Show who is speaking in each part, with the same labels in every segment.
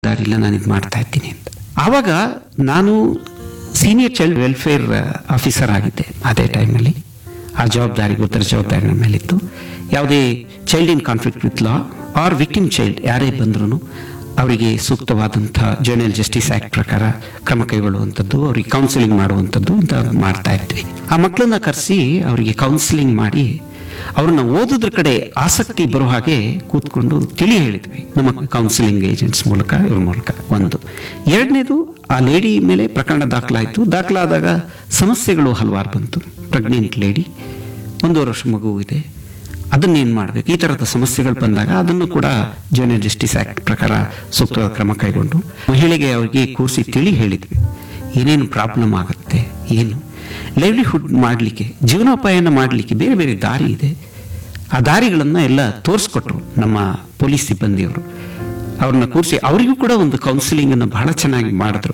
Speaker 1: ಜವಾಬ್ದಾರಿ ಇಲ್ಲ ನಾನು ಇದು ಮಾಡ್ತಾ ಇದ್ದೀನಿ ಅಂತ ಆವಾಗ ನಾನು ಸೀನಿಯರ್ ಚೈಲ್ಡ್ ವೆಲ್ಫೇರ್ ಆಫೀಸರ್ ಆಗಿದ್ದೆ ಅದೇ ಟೈಮಲ್ಲಿ ಆ ಜವಾಬ್ದಾರಿ ಉತ್ತರ ಜವಾಬ್ದಾರಿ ನನ್ನ ಮೇಲಿತ್ತು ಯಾವುದೇ child in conflict with law or victim child ಯಾರೇ ಬಂದ್ರೂ ಅವರಿಗೆ ಸೂಕ್ತವಾದಂಥ ಜರ್ನಲ್ ಜಸ್ಟಿಸ್ ಆಕ್ಟ್ ಪ್ರಕಾರ ಕ್ರಮ ಕೈಗೊಳ್ಳುವಂಥದ್ದು ಅವರಿಗೆ ಕೌನ್ಸಿಲಿಂಗ್ ಮಾಡುವಂಥದ್ದು ಅಂತ ಮಾಡ್ತಾ ಇದ್ವಿ ಆ ಮಕ್ಕಳನ್ನ ಕರೆಸಿ ಅವರಿಗೆ ಕೌನ್ಸಿಲಿಂಗ್ ಮಾಡಿ ಅವ್ರನ್ನ ಓದೋದ್ರ ಕಡೆ ಆಸಕ್ತಿ ಬರೋ ಹಾಗೆ ಕೂತ್ಕೊಂಡು ತಿಳಿ ಹೇಳಿದ್ವಿ ನಮ್ಮ ಕೌನ್ಸಿಲಿಂಗ್ ಏಜೆಂಟ್ಸ್ ಮೂಲಕ ಇವ್ರ ಮೂಲಕ ಒಂದು ಎರಡನೇದು ಆ ಲೇಡಿ ಮೇಲೆ ಪ್ರಕರಣ ದಾಖಲಾಯಿತು ದಾಖಲಾದಾಗ ಸಮಸ್ಯೆಗಳು ಹಲವಾರು ಬಂತು ಪ್ರೆಗ್ನೆಂಟ್ ಲೇಡಿ ಒಂದೂವರೆ ವರ್ಷ ಮಗು ಇದೆ ಅದನ್ನೇನು ಮಾಡಬೇಕು ಈ ಥರದ ಸಮಸ್ಯೆಗಳು ಬಂದಾಗ ಅದನ್ನು ಕೂಡ ಜೂನಿಯರ್ ಜಸ್ಟಿಸ್ ಆಕ್ಟ್ ಪ್ರಕಾರ ಸೂಕ್ತವಾದ ಕ್ರಮ ಕೈಗೊಂಡು ಮಹಿಳೆಗೆ ಅವರಿಗೆ ಕೂರಿಸಿ ತಿಳಿ ಹೇಳಿದ್ವಿ ಏನೇನು ಪ್ರಾಬ್ಲಮ್ ಆಗುತ್ತೆ ಏನು ಲೈವ್ಲಿಹುಡ್ ಮಾಡಲಿಕ್ಕೆ ಜೀವನೋಪಾಯನ ಮಾಡಲಿಕ್ಕೆ ಬೇರೆ ಬೇರೆ ದಾರಿ ಇದೆ ಆ ದಾರಿಗಳನ್ನು ಎಲ್ಲ ತೋರಿಸ್ಕೊಟ್ರು ನಮ್ಮ ಪೊಲೀಸ್ ಸಿಬ್ಬಂದಿಯವರು ಅವ್ರನ್ನ ಕೂರಿಸಿ ಅವರಿಗೂ ಕೂಡ ಒಂದು ಕೌನ್ಸಿಲಿಂಗ್ ಅನ್ನು ಬಹಳ ಚೆನ್ನಾಗಿ ಮಾಡಿದ್ರು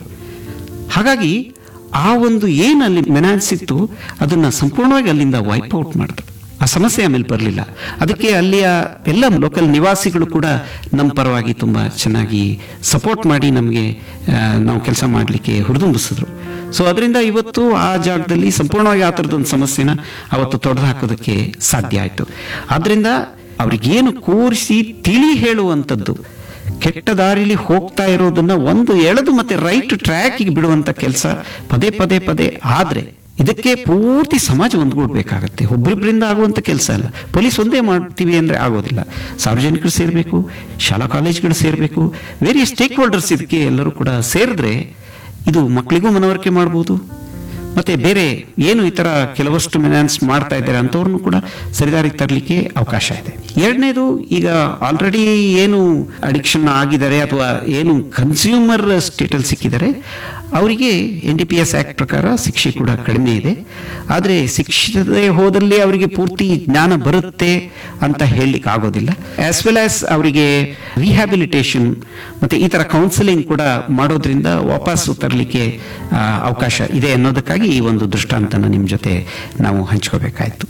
Speaker 1: ಹಾಗಾಗಿ ಆ ಒಂದು ಏನು ಅಲ್ಲಿ ಮೆನಾನ್ಸ್ ಇತ್ತು ಅದನ್ನ ಸಂಪೂರ್ಣವಾಗಿ ಅಲ್ಲಿಂದ ವೈಪ್ ಔಟ್ ಮಾಡಿದ್ರು ಆ ಸಮಸ್ಯೆ ಆಮೇಲೆ ಬರಲಿಲ್ಲ ಅದಕ್ಕೆ ಅಲ್ಲಿಯ ಎಲ್ಲ ಲೋಕಲ್ ನಿವಾಸಿಗಳು ಕೂಡ ನಮ್ಮ ಪರವಾಗಿ ತುಂಬ ಚೆನ್ನಾಗಿ ಸಪೋರ್ಟ್ ಮಾಡಿ ನಮಗೆ ನಾವು ಕೆಲಸ ಮಾಡಲಿಕ್ಕೆ ಹುರಿದುಂಬಿಸಿದ್ರು ಸೊ ಅದರಿಂದ ಇವತ್ತು ಆ ಜಾಗದಲ್ಲಿ ಸಂಪೂರ್ಣವಾಗಿ ಆ ಥರದೊಂದು ಸಮಸ್ಯೆನ ಅವತ್ತು ತೊಡೆದು ಹಾಕೋದಕ್ಕೆ ಸಾಧ್ಯ ಆಯಿತು ಆದ್ರಿಂದ ಅವ್ರಿಗೇನು ಕೂರಿಸಿ ತಿಳಿ ಹೇಳುವಂಥದ್ದು ಕೆಟ್ಟ ದಾರಿಲಿ ಹೋಗ್ತಾ ಇರೋದನ್ನ ಒಂದು ಎಳೆದು ಮತ್ತೆ ರೈಟ್ ಟ್ರ್ಯಾಕಿಗೆ ಬಿಡುವಂತ ಕೆಲಸ ಪದೇ ಪದೇ ಪದೇ ಆದ್ರೆ ಇದಕ್ಕೆ ಪೂರ್ತಿ ಸಮಾಜ ಒಂದ್ಗೂಡ್ಬೇಕಾಗತ್ತೆ ಒಬ್ಬರಿಬ್ಬರಿಂದ ಆಗುವಂತ ಕೆಲಸ ಅಲ್ಲ ಪೊಲೀಸ್ ಒಂದೇ ಮಾಡ್ತೀವಿ ಅಂದ್ರೆ ಆಗೋದಿಲ್ಲ ಸಾರ್ವಜನಿಕರು ಸೇರಬೇಕು ಶಾಲಾ ಕಾಲೇಜುಗಳು ಸೇರಬೇಕು ವೇರಿಯಸ್ ಸ್ಟೇಕ್ ಹೋಲ್ಡರ್ಸ್ ಇದಕ್ಕೆ ಎಲ್ಲರೂ ಕೂಡ ಸೇರಿದ್ರೆ ಇದು ಮಕ್ಕಳಿಗೂ ಮನವರಿಕೆ ಮಾಡ್ಬೋದು ಮತ್ತೆ ಬೇರೆ ಏನು ಈ ತರ ಕೆಲವಷ್ಟು ಮೆನಾನ್ಸ್ ಮಾಡ್ತಾ ಇದ್ದಾರೆ ಅಂಥವ್ರನ್ನು ಕೂಡ ಸರಿದಾರಿಗೆ ತರಲಿಕ್ಕೆ ಅವಕಾಶ ಇದೆ ಎರಡನೇದು ಈಗ ಆಲ್ರೆಡಿ ಏನು ಅಡಿಕ್ಷನ್ ಆಗಿದ್ದಾರೆ ಅಥವಾ ಏನು ಕನ್ಸ್ಯೂಮರ್ ಸ್ಟೇಟಲ್ ಸಿಕ್ಕಿದ್ದಾರೆ ಅವರಿಗೆ N D P S act ಪ್ರಕಾರ ಶಿಕ್ಷೆ ಕೂಡ ಕಡಿಮೆ ಇದೆ ಆದರೆ ಶಿಕ್ಷಿಸದೆ ಹೋದಲ್ಲಿ ಅವರಿಗೆ ಪೂರ್ತಿ ಜ್ಞಾನ ಬರುತ್ತೆ ಅಂತ ಹೇಳಲಿಕ್ಕೆ ಆಗೋದಿಲ್ಲ ಆಸ್ ವೆಲ್ ಆಸ್ ಅವರಿಗೆ ರಿಹ್ಯಾಬಿಲಿಟೇಷನ್ ಮತ್ತೆ ಈ ತರ ಕೌನ್ಸಿಲಿಂಗ್ ಕೂಡ ಮಾಡೋದ್ರಿಂದ ವಾಪಸ್ಸು ತರಲಿಕ್ಕೆ ಆ, ಅವಕಾಶ ಇದೆ ಅನ್ನೋದಕ್ಕಾಗಿ ಈ ಒಂದು ದೃಷ್ಟಾಂತನ ನಿಮ್ಮ ಜೊತೆ ನಾವು ಹಂಚ್ಕೋಬೇಕಾಯ್ತು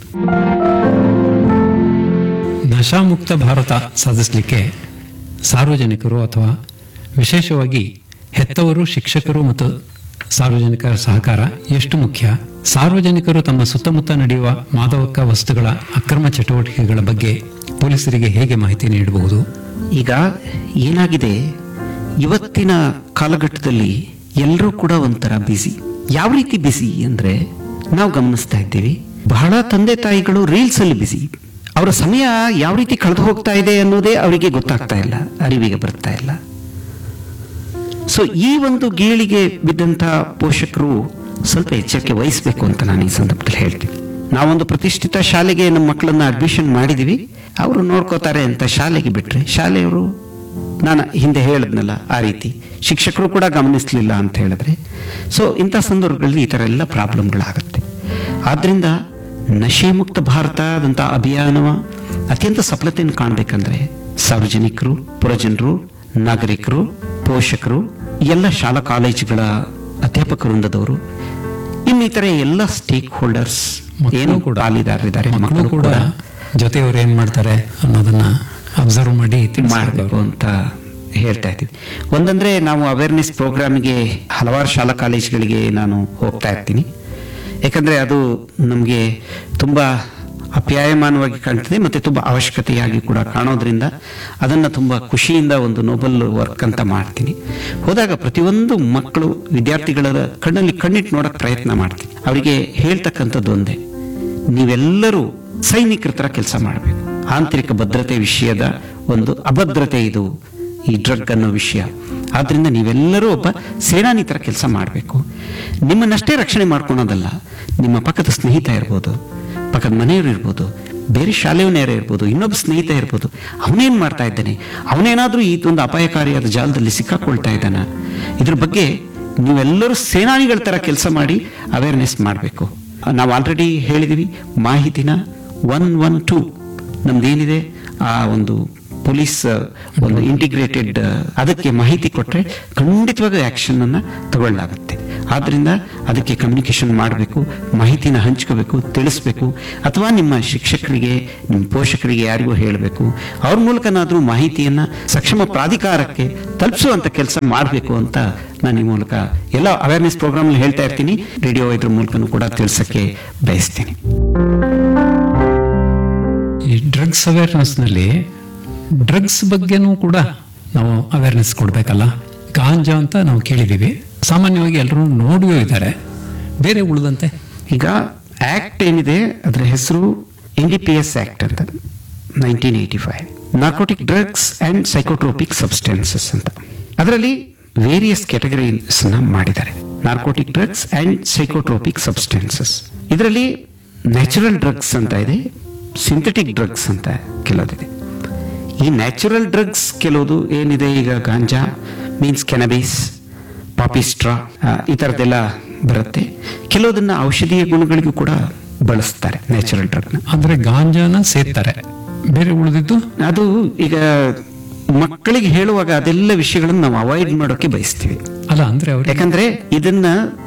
Speaker 2: ನಶಾಮುಕ್ತ ಭಾರತ ಸಾಧಿಸಲಿಕ್ಕೆ ಸಾರ್ವಜನಿಕರು ಅಥವಾ ವಿಶೇಷವಾಗಿ ಹೆತ್ತವರು ಶಿಕ್ಷಕರು ಮತ್ತು ಸಾರ್ವಜನಿಕರ ಸಹಕಾರ ಎಷ್ಟು ಮುಖ್ಯ ಸಾರ್ವಜನಿಕರು ತಮ್ಮ ಸುತ್ತಮುತ್ತ ನಡೆಯುವ ಮಾದಕ ವಸ್ತುಗಳ ಅಕ್ರಮ ಚಟುವಟಿಕೆಗಳ ಬಗ್ಗೆ ಪೊಲೀಸರಿಗೆ ಹೇಗೆ ಮಾಹಿತಿ ನೀಡಬಹುದು
Speaker 1: ಈಗ ಏನಾಗಿದೆ ಇವತ್ತಿನ ಕಾಲಘಟ್ಟದಲ್ಲಿ ಎಲ್ಲರೂ ಕೂಡ ಒಂಥರ ಬಿಸಿ ಯಾವ ರೀತಿ ಬಿಸಿ ಅಂದ್ರೆ ನಾವು ಗಮನಿಸ್ತಾ ಇದ್ದೀವಿ ಬಹಳ ತಂದೆ ತಾಯಿಗಳು ರೀಲ್ಸ್ ಅಲ್ಲಿ ಬಿಸಿ ಅವರ ಸಮಯ ಯಾವ ರೀತಿ ಕಳೆದು ಹೋಗ್ತಾ ಇದೆ ಅನ್ನೋದೇ ಅವರಿಗೆ ಗೊತ್ತಾಗ್ತಾ ಇಲ್ಲ ಅರಿವಿಗೆ ಬರ್ತಾ ಇಲ್ಲ ಸೊ ಈ ಒಂದು ಗೀಳಿಗೆ ಬಿದ್ದಂತ ಪೋಷಕರು ಸ್ವಲ್ಪ ಎಚ್ಚರಿಕೆ ವಹಿಸಬೇಕು ಅಂತ ನಾನು ಈ ಸಂದರ್ಭದಲ್ಲಿ ಹೇಳ್ತೀನಿ ನಾವೊಂದು ಪ್ರತಿಷ್ಠಿತ ಶಾಲೆಗೆ ನಮ್ಮ ಮಕ್ಕಳನ್ನ ಅಡ್ಮಿಷನ್ ಮಾಡಿದೀವಿ ಅವರು ನೋಡ್ಕೋತಾರೆ ಅಂತ ಶಾಲೆಗೆ ಬಿಟ್ರೆ ಶಾಲೆಯವರು ನಾನು ಹಿಂದೆ ಹೇಳಿದ್ನಲ್ಲ ಆ ರೀತಿ ಶಿಕ್ಷಕರು ಕೂಡ ಗಮನಿಸಲಿಲ್ಲ ಅಂತ ಹೇಳಿದ್ರೆ ಸೊ ಇಂಥ ಸಂದರ್ಭಗಳಲ್ಲಿ ಈ ಥರ ಎಲ್ಲ ಪ್ರಾಬ್ಲಮ್ಗಳಾಗುತ್ತೆ ಆದ್ರಿಂದ ನಶೆ ಮುಕ್ತ ಭಾರತದಂಥ ಅಭಿಯಾನವ ಅತ್ಯಂತ ಸಫಲತೆಯನ್ನು ಕಾಣಬೇಕಂದ್ರೆ ಸಾರ್ವಜನಿಕರು ಪುರಜನರು ನಾಗರಿಕರು ಪೋಷಕರು ಎಲ್ಲ ಶಾಲಾ ಕಾಲೇಜುಗಳ ಅಧ್ಯಾಪಕ ವೃಂದದವರು ಇನ್ನಿತರೆ ಎಲ್ಲ ಸ್ಟೇಕ್ ಹೋಲ್ಡರ್ಸ್
Speaker 2: ಮಕ್ಕಳು
Speaker 1: ಏನು
Speaker 2: ಕೂಡ.
Speaker 1: ಪಾಲಿದಾರರಿದ್ದಾರೆ
Speaker 2: ಮಕ್ಕಳು
Speaker 1: ಮಕ್ಕಳು
Speaker 2: ಕೂಡ
Speaker 1: ಕೂಡ
Speaker 2: ಜೊತೆಯವರು ಏನ್ ಮಾಡ್ತಾರೆ ಅನ್ನೋದನ್ನ ಅಬ್ಸರ್ವ್ ಮಾಡಿ ತಿಳಿಸ್ಬೇಕು
Speaker 1: ಮಾಡಬೇಕು ಅಂತ ಹೇಳ್ತಾ ಇದ್ದೀವಿ ಒಂದಂದ್ರೆ ನಾವು ಅವೇರ್ನೆಸ್ ಪ್ರೋಗ್ರಾಮ್ಗೆ ಹಲವಾರು ಶಾಲಾ ಕಾಲೇಜುಗಳಿಗೆ ನಾನು ಹೋಗ್ತಾ ಇರ್ತೀನಿ ಯಾಕಂದ್ರೆ ಅದು ನಮಗೆ ತುಂಬಾ ಅಪ್ಯಾಯಮಾನವಾಗಿ ಕಾಣ್ತದೆ ಮತ್ತೆ ತುಂಬಾ ಅವಶ್ಯಕತೆಯಾಗಿ ಕೂಡ ಕಾಣೋದ್ರಿಂದ ಅದನ್ನ ತುಂಬಾ ಖುಷಿಯಿಂದ ಒಂದು ನೋಬಲ್ ವರ್ಕ್ ಅಂತ ಮಾಡ್ತೀನಿ ಹೋದಾಗ ಪ್ರತಿಯೊಂದು ಮಕ್ಕಳು ವಿದ್ಯಾರ್ಥಿಗಳ ಕಣ್ಣಲ್ಲಿ ಕಣ್ಣಿಟ್ಟು ನೋಡಕ್ ಪ್ರಯತ್ನ ಮಾಡ್ತೀನಿ ಅವರಿಗೆ ಹೇಳ್ತಕ್ಕಂಥದ್ದು ಒಂದೇ ನೀವೆಲ್ಲರೂ ಸೈನಿಕರ ತರ ಕೆಲಸ ಮಾಡಬೇಕು ಆಂತರಿಕ ಭದ್ರತೆ ವಿಷಯದ ಒಂದು ಅಭದ್ರತೆ ಇದು ಈ ಡ್ರಗ್ ಅನ್ನೋ ವಿಷಯ ಆದ್ರಿಂದ ನೀವೆಲ್ಲರೂ ಒಬ್ಬ ಸೇನಾನಿ ತರ ಕೆಲಸ ಮಾಡಬೇಕು ನಿಮ್ಮನ್ನಷ್ಟೇ ರಕ್ಷಣೆ ಮಾಡ್ಕೊಳೋದಲ್ಲ ನಿಮ್ಮ ಪಕ್ಕದ ಸ್ನೇಹಿತ ಇರ್ಬೋದು ಪಕ್ಕದ ಮನೆಯವರು ಇರ್ಬೋದು ಬೇರೆ ಶಾಲೆಯವನೇ ಇರ್ಬೋದು ಇನ್ನೊಬ್ಬ ಸ್ನೇಹಿತ ಇರ್ಬೋದು ಅವನೇನ್ ಮಾಡ್ತಾ ಇದ್ದಾನೆ ಅವನೇನಾದ್ರೂ ಈ ಒಂದು ಅಪಾಯಕಾರಿಯಾದ ಜಾಲದಲ್ಲಿ ಸಿಕ್ಕಾಕೊಳ್ತಾ ಇದ್ದಾನ ಇದ್ರ ಬಗ್ಗೆ ನೀವೆಲ್ಲರೂ ಸೇನಾನಿಗಳ ತರ ಕೆಲಸ ಮಾಡಿ ಅವೇರ್ನೆಸ್ ಮಾಡಬೇಕು ನಾವು ಆಲ್ರೆಡಿ ಹೇಳಿದೀವಿ ಮಾಹಿತಿನ ಒನ್ ಒನ್ ಟೂ ನಮ್ದೇನಿದೆ ಆ ಒಂದು ಪೊಲೀಸ್ ಒಂದು ಇಂಟಿಗ್ರೇಟೆಡ್ ಅದಕ್ಕೆ ಮಾಹಿತಿ ಕೊಟ್ಟರೆ ಖಂಡಿತವಾಗಿ ಆಕ್ಷನ್ ಅನ್ನ ತಗೊಳ್ಳಾಗುತ್ತೆ ಆದ್ರಿಂದ ಅದಕ್ಕೆ ಕಮ್ಯುನಿಕೇಶನ್ ಮಾಡಬೇಕು ಮಾಹಿತಿನ ಹಂಚ್ಕೋಬೇಕು ತಿಳಿಸ್ಬೇಕು ಅಥವಾ ನಿಮ್ಮ ಶಿಕ್ಷಕರಿಗೆ ನಿಮ್ಮ ಪೋಷಕರಿಗೆ ಯಾರಿಗೂ ಹೇಳಬೇಕು ಅವ್ರ ಮೂಲಕನಾದರೂ ಮಾಹಿತಿಯನ್ನ ಸಕ್ಷಮ ಪ್ರಾಧಿಕಾರಕ್ಕೆ ತಲುಪಿಸುವಂತ ಕೆಲಸ ಮಾಡಬೇಕು ಅಂತ ನಾನು ಈ ಮೂಲಕ ಎಲ್ಲ ಅವೇರ್ನೆಸ್ ಪ್ರೋಗ್ರಾಮ್ ಹೇಳ್ತಾ ಇರ್ತೀನಿ ರೇಡಿಯೋ ಇದ್ರ ಮೂಲಕನೂ ಕೂಡ ತಿಳಿಸಕ್ಕೆ ಬಯಸ್ತೀನಿ
Speaker 2: ಈ ಡ್ರಗ್ಸ್ ಅವೇರ್ನೆಸ್ನಲ್ಲಿ ಡ್ರಗ್ಸ್ ಬಗ್ಗೆನೂ ಕೂಡ ನಾವು ಅವೇರ್ನೆಸ್ ಕೊಡಬೇಕಲ್ಲ ಗಾಂಜಾ ಅಂತ ನಾವು ಕೇಳಿದ್ದೀವಿ ಸಾಮಾನ್ಯವಾಗಿ ಎಲ್ಲರೂ ನೋಡಿಯೂ ಇದ್ದಾರೆ ಬೇರೆ ಉಳಿದಂತೆ
Speaker 1: ಈಗ ಆಕ್ಟ್ ಏನಿದೆ ಅದರ ಹೆಸರು N D P S act ಅಂತ nineteen eighty five narcotic drugs and psychotropic substances ಅಂತ ಅದರಲ್ಲಿ ವೇರಿಯಸ್ ಕ್ಯಾಟಗರೀಸ್ ಮಾಡಿದ್ದಾರೆ narcotic drugs and psychotropic substances ಇದರಲ್ಲಿ ನ್ಯಾಚುರಲ್ ಡ್ರಗ್ಸ್ ಅಂತ ಇದೆ ಸಿಂಥೆಟಿಕ್ ಡ್ರಗ್ಸ್ ಅಂತ ಕೆಲವುದಿದೆ ಈ ನ್ಯಾಚುರಲ್ ಡ್ರಗ್ಸ್ ಕೆಲವುದು ಏನಿದೆ ಈಗ ಗಾಂಜಾ ಮೀನ್ಸ್ ಕೆನಬೀಸ್ ಪಾಪಿಸ್ಟ್ರಾ ಆ, ಈ ಥರದ್ದೆಲ್ಲ ಬರುತ್ತೆ ಕೆಲವುದನ್ನ ಔಷಧೀಯ ಗುಣಗಳಿಗೂ ಕೂಡ ಬಳಸ್ತಾರೆ ನ್ಯಾಚುರಲ್ ಡ್ರಗ್ನ
Speaker 2: ಅಂದ್ರೆ ಗಾಂಜಾನ ಸೇರ್ತಾರೆ ಬೇರೆ ಉಳಿದಿದ್ದು
Speaker 1: ಅದು ಈಗ ಮಕ್ಕಳಿಗೆ ಹೇಳುವಾಗ ಅದೆಲ್ಲ ವಿಷಯಗಳನ್ನು ನಾವು ಅವಾಯ್ಡ್ ಮಾಡೋಕೆ ಬಯಸ್ತೀವಿ
Speaker 2: ಅಲ್ಲ ಅಂದ್ರೆ ಅವ್ರಿಗೆ
Speaker 1: ಯಾಕಂದ್ರೆ ಇದನ್ನ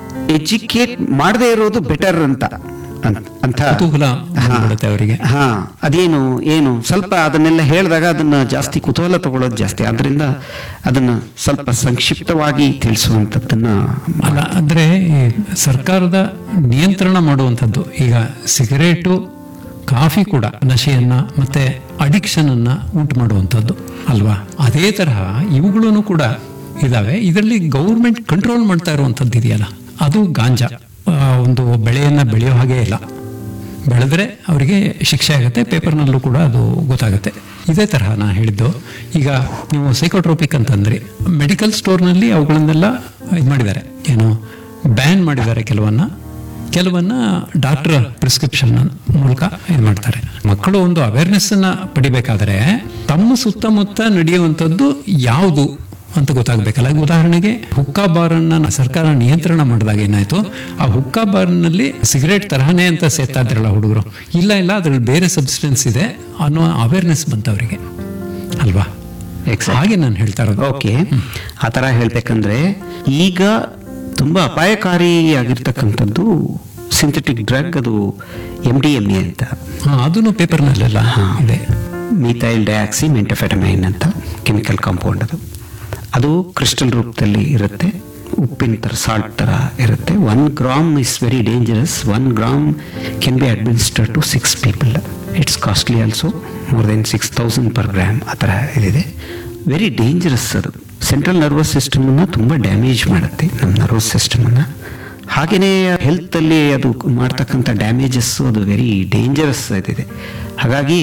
Speaker 1: ಎಜುಕೇಟ್ ಮಾಡದೇ ಇರೋದು ಬೆಟರ್ ಅಂತ ಅಂತ- ಅಂತ
Speaker 2: ಕುತೂಹಲ
Speaker 1: ಹಾ.
Speaker 2: ಬಂದ್ಬಿಡುತ್ತೆ ಅವರಿಗೆ
Speaker 1: ಹಾ ಅದೇನು ಏನು ಸ್ವಲ್ಪ ಅದನ್ನೆಲ್ಲ ಹೇಳಿದಾಗ ಅದನ್ನ ಜಾಸ್ತಿ ಕುತೂಹಲ ತಗೊಳ್ಳೋದು ಜಾಸ್ತಿ ಆದ್ರಿಂದ ಅದನ್ನ ಸ್ವಲ್ಪ ಸಂಕ್ಷಿಪ್ತವಾಗಿ ತಿಳಿಸುವಂತದ್ದನ್ನ
Speaker 2: ಅಲ್ಲ ಅಂದ್ರೆ ಈ ಸರ್ಕಾರದ ನಿಯಂತ್ರಣ ಮಾಡುವಂಥದ್ದು ಈಗ ಸಿಗರೇಟು ಕಾಫಿ ಕೂಡ ನಶೆಯನ್ನ ಮತ್ತೆ ಅಡಿಕ್ಷನ್ ಅನ್ನ ಉಂಟು ಮಾಡುವಂಥದ್ದು ಅಲ್ವಾ ಅದೇ ತರಹ ಇವುಗಳನ್ನು ಕೂಡ ಇದಾವೆ ಇದರಲ್ಲಿ ಗೌರ್ಮೆಂಟ್ ಕಂಟ್ರೋಲ್ ಮಾಡ್ತಾ ಇರುವಂಥದ್ದು ಇದೆಯಲ್ಲ ಅದು ಗಾಂಜಾ ಆ, ಒಂದು ಬೆಳೆಯನ್ನ ಬೆಳೆಯೋ ಹಾಗೆ ಇಲ್ಲ ಬೆಳೆದ್ರೆ ಅವರಿಗೆ ಶಿಕ್ಷೆ ಆಗುತ್ತೆ ಪೇಪರ್ನಲ್ಲೂ ಕೂಡ ಅದು ಗೊತ್ತಾಗುತ್ತೆ ಇದೇ ತರಹ ನಾ ಹೇಳಿದ್ದು ಈಗ ನೀವು ಸೈಕೋಟ್ರೋಪಿಕ್ ಅಂತಂದ್ರಿ ಮೆಡಿಕಲ್ ಸ್ಟೋರ್ನಲ್ಲಿ ಅವುಗಳನ್ನೆಲ್ಲ ಇದು ಮಾಡಿದ್ದಾರೆ ಏನು ಬ್ಯಾನ್ ಮಾಡಿದ್ದಾರೆ ಕೆಲವನ್ನ ಕೆಲವನ್ನ ಡಾಕ್ಟರ್ ಪ್ರಿಸ್ಕ್ರಿಪ್ಷನ್ ಮೂಲಕ ಇದು ಮಾಡ್ತಾರೆ ಮಕ್ಕಳು ಒಂದು ಅವೇರ್ನೆಸ್ ಅನ್ನ ಪಡಿಬೇಕಾದ್ರೆ ತಮ್ಮ ಸುತ್ತಮುತ್ತ ನಡೆಯುವಂಥದ್ದು ಯಾವುದು ಅಂತ ಗೊತ್ತಾಗಬೇಕಲ್ಲ ಈಗ ಉದಾಹರಣೆಗೆ ಹುಕ್ಕಾ ಬಾರನ್ನ ಸರ್ಕಾರ ನಿಯಂತ್ರಣ ಮಾಡಿದಾಗ ಏನಾಯ್ತು ಆ ಹುಕ್ಕಾ ಬಾರ್ನಲ್ಲಿ ಸಿಗರೇಟ್ ತರಹನೇ ಅಂತ ಸೇರ್ತಾ ಇದ್ರಲ್ಲ ಹುಡುಗರು ಇಲ್ಲ ಇಲ್ಲ ಅದ್ರಲ್ಲಿ ಬೇರೆ ಸಬ್ಸ್ಟೆನ್ಸ್ ಇದೆ ಅನ್ನೋ ಅವೇರ್ನೆಸ್ ಬಂತವರಿಗೆ ಅಲ್ವಾ
Speaker 1: Exactly.
Speaker 2: ಹಾಗೆ ನಾನು ಹೇಳ್ತಾ ಇರೋದು
Speaker 1: ಓಕೆ ಆ ಥರ ಹೇಳ್ಬೇಕಂದ್ರೆ ಈಗ ತುಂಬಾ ಅಪಾಯಕಾರಿಯಾಗಿರ್ತಕ್ಕಂಥದ್ದು ಸಿಂಥೆಟಿಕ್ ಡ್ರಗ್ ಅದು ಎಂ ಡಿ ಎಂ ಎ ಅಂತ
Speaker 2: ಹಾ ಅದನ್ನು ಪೇಪರ್ನಲ್ಲೆಲ್ಲ ಇದೆ
Speaker 1: ಮೀಥೈಲ್ ಡಯಾಕ್ಸಿ ಮೆಂಟಫೆಟಮೈನ್ ಅಂತ ಕೆಮಿಕಲ್ ಕಾಂಪೌಂಡ್ ಅದು ಅದು ಕ್ರಿಸ್ಟಲ್ ರೂಪದಲ್ಲಿ ಇರುತ್ತೆ ಉಪ್ಪಿನ ಥರ ಸಾಲ್ಟ್ ಥರ ಇರುತ್ತೆ one gram is very dangerous one gram can be administer to six people it's costly also more then six thousand per gram ಆ ಥರ ಇದಿದೆ ವೆರಿ ಡೇಂಜರಸ್ ಅದು ಸೆಂಟ್ರಲ್ ನರ್ವಸ್ ಸಿಸ್ಟಮನ್ನು ತುಂಬ ಡ್ಯಾಮೇಜ್ ಮಾಡುತ್ತೆ ನಮ್ಮ ನರ್ವಸ್ ಸಿಸ್ಟಮನ್ನು ಹಾಗೆಯೇ ಹೆಲ್ತಲ್ಲಿ ಅದು ಮಾಡ್ತಕ್ಕಂಥ ಡ್ಯಾಮೇಜಸ್ ಅದು ವೆರಿ ಡೇಂಜರಸ್ ಇದಿದೆ ಹಾಗಾಗಿ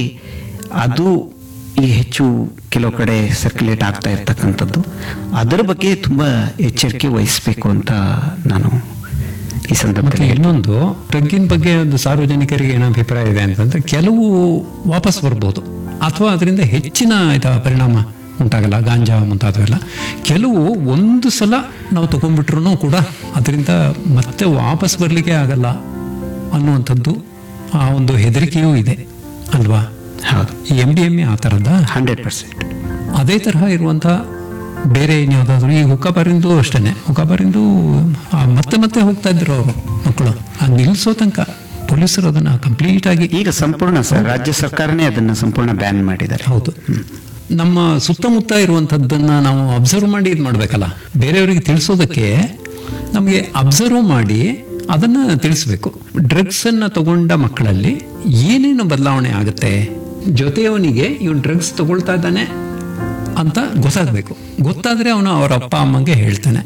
Speaker 1: ಅದು ಈ ಹೆಚ್ಚು ಕೆಲವು ಕಡೆ ಸರ್ಕ್ಯುಲೇಟ್ ಆಗ್ತಾ ಇರ್ತಕ್ಕಂಥದ್ದು ಅದರ ಬಗ್ಗೆ ತುಂಬ ಎಚ್ಚರಿಕೆ ವಹಿಸಬೇಕು ಅಂತ ನಾನು ಈ
Speaker 2: ಮತ್ತೆ
Speaker 1: ಸಂದರ್ಭದಲ್ಲಿ ಹೇಳ್ತೀನಿ.
Speaker 2: ಇನ್ನೊಂದು ಡ್ರಗ್ಗಿನ ಬಗ್ಗೆ ಒಂದು ಸಾರ್ವಜನಿಕರಿಗೆ ಏನೋ ಅಭಿಪ್ರಾಯ ಇದೆ ಅಂತಂದ್ರೆ ಕೆಲವು ವಾಪಸ್ ಬರ್ಬೋದು ಅಥವಾ ಅದರಿಂದ ಹೆಚ್ಚಿನ ಇದ ಪರಿಣಾಮ ಉಂಟಾಗಲ್ಲ ಗಾಂಜಾ ಮುಂತಾದವೆಲ್ಲ ಕೆಲವು ಒಂದು ಸಲ ನಾವು ತಗೊಂಡ್ಬಿಟ್ರು ಕೂಡ ಅದರಿಂದ ಮತ್ತೆ ವಾಪಸ್ ಬರಲಿಕ್ಕೆ ಆಗಲ್ಲ ಅನ್ನುವಂಥದ್ದು ಆ ಒಂದು ಹೆದರಿಕೆಯೂ ಇದೆ ಅಲ್ವಾ
Speaker 1: ಹೌದು
Speaker 2: ಈ ಎಂ ಡಿ ಎಮ್ ಎ ಆ ಥರದ
Speaker 1: ಹಂಡ್ರೆಡ್ ಪರ್ಸೆಂಟ್
Speaker 2: ಅದೇ ತರಹ ಇರುವಂಥ ಬೇರೆ ಇನ್ಯಾವುದಾದ್ರು ಈ ಹುಕ್ಕಾಬಾರಿಂದು ಅಷ್ಟೇನೆ ಹುಕ್ಕಾಬಾರಿಂದು ಆ ಮತ್ತೆ ಮತ್ತೆ ಹೋಗ್ತಾ ಇದ್ರು ಅವರು ಮಕ್ಕಳು ಆ ನಿಲ್ಲಿಸೋ ತನಕ ಪೊಲೀಸರು ಅದನ್ನ ಕಂಪ್ಲೀಟ್ ಆಗಿ
Speaker 1: ಈಗ ಸಂಪೂರ್ಣ ಸರ್ ರಾಜ್ಯ ಸರ್ಕಾರನೇ ಅದನ್ನ ಸಂಪೂರ್ಣ ಬ್ಯಾನ್ ಮಾಡಿದ್ದಾರೆ
Speaker 2: ಹೌದು ನಮ್ಮ ಸುತ್ತಮುತ್ತ ಇರುವಂಥದ್ದನ್ನ ನಾವು ಅಬ್ಸರ್ವ್ ಮಾಡಿ ಇದು ಮಾಡಬೇಕಲ್ಲ ಬೇರೆಯವರಿಗೆ ತಿಳಿಸೋದಕ್ಕೆ ನಮಗೆ ಅಬ್ಸರ್ವ್ ಮಾಡಿ ಅದನ್ನ ತಿಳಿಸ್ಬೇಕು ಡ್ರಗ್ಸ್ ಅನ್ನ ತಗೊಂಡ ಮಕ್ಕಳಲ್ಲಿ ಏನೇನು ಬದಲಾವಣೆ ಆಗುತ್ತೆ ಜೊತೆಯವನಿಗೆ ಇವನು ಡ್ರಗ್ಸ್ ತಗೊಳ್ತಾ ಇದ್ದಾನೆ ಅಂತ ಗೊತ್ತಾಗಬೇಕು ಗೊತ್ತಾದ್ರೆ ಅವನು ಅವರ ಅಪ್ಪ ಅಮ್ಮಂಗೆ ಹೇಳ್ತಾನೆ